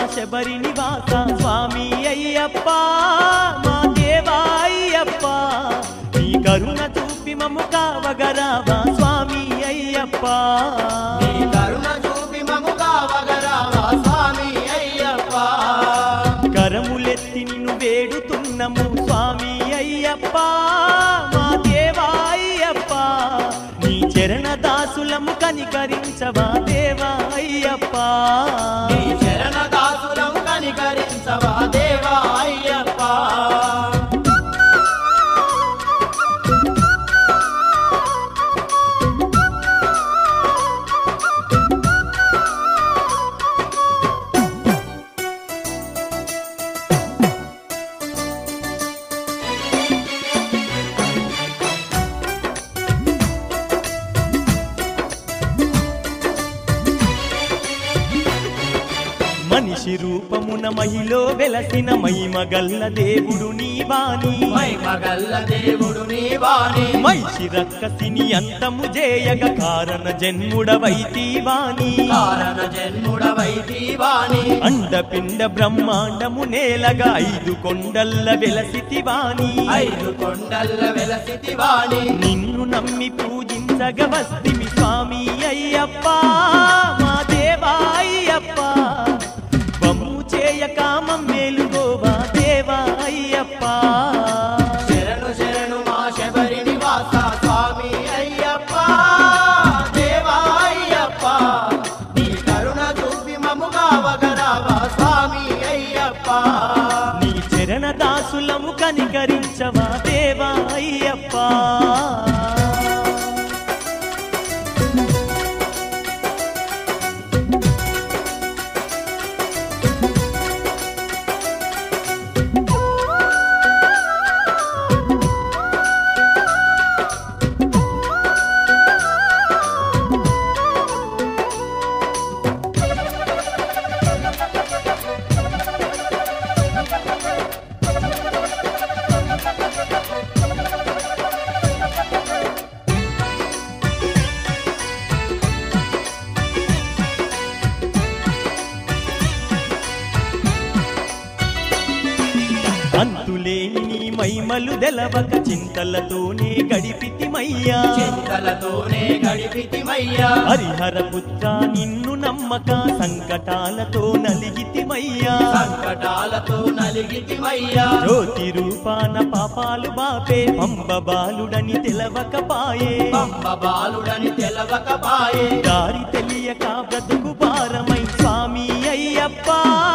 శబరి నివాస స్వామి అయ్యప్ప మా దేవా అయ్యప్ప నీ కరుణ చూపి మము కావగరావా స్వామి అయ్యప్ప నీ కరుణ చూపి మము కావగరావా స్వామి అయ్యప్ప కరములెత్తి నిన్ను వేడుతున్నము స్వామి అయ్యప్ప మా దేవా అయ్యప్ప నీ చరణ దాసులము కనికరించవా దేవా అయ్యప్ప నీ శరణ దాసులం కనికరించవా దేవా అయ్యప్ప మనిషి రూపమున మహిలో వెలసిన మహిమగల్ల దేవుడు నీ వాణి మై మగల్ల దేవుడు నీ వాణి మహిషి రక్కసిని అంతము జేయగ కారణ జన్ముడవైతి వాణి కారణ జన్ముడవై దీవాణి అండపిండ బ్రహ్మాండము నేలగా ఐదు కొండల్ల వెలసితి వాణి ఐదు కొండల్ల వెలసితి వాణి నిన్ను నమ్మి పూజించగ వస్తిమి స్వామి అయ్యప్ప మా దేవా అయ్యప్ప బమ్ము చేయక మమ్మేలుగోవా దేవా అయ్యప్ప శరణు శరణు మా శబరి నివాస స్వామి అయ్యప్ప దేవా అయ్యప్ప నీ కరుణ చూపి మము కావగరావా స్వామి అయ్యప్ప నీ చరణ దాసులము కనికరించవా దేవా అయ్యప్ప అంతులేని నీ మైమలు తెలవక చింతలతోనే గడిపితిమయ్యా చింతలతోనే గడిపితిమయ్యా హరిహర పుత్ర నిన్ను నమ్మక సంకటాలతో నలిగితిమయ్యా సంకటాలతో నలిగితిమయ్యా జ్యోతి రూపాన పాపాలు బాపే పంబ బాలుడని తెలవకపాయే పంప బాలుడని తెలవకపాయే దారి తెలియక బ్రతుకు భారమై స్వామి అయ్యప్ప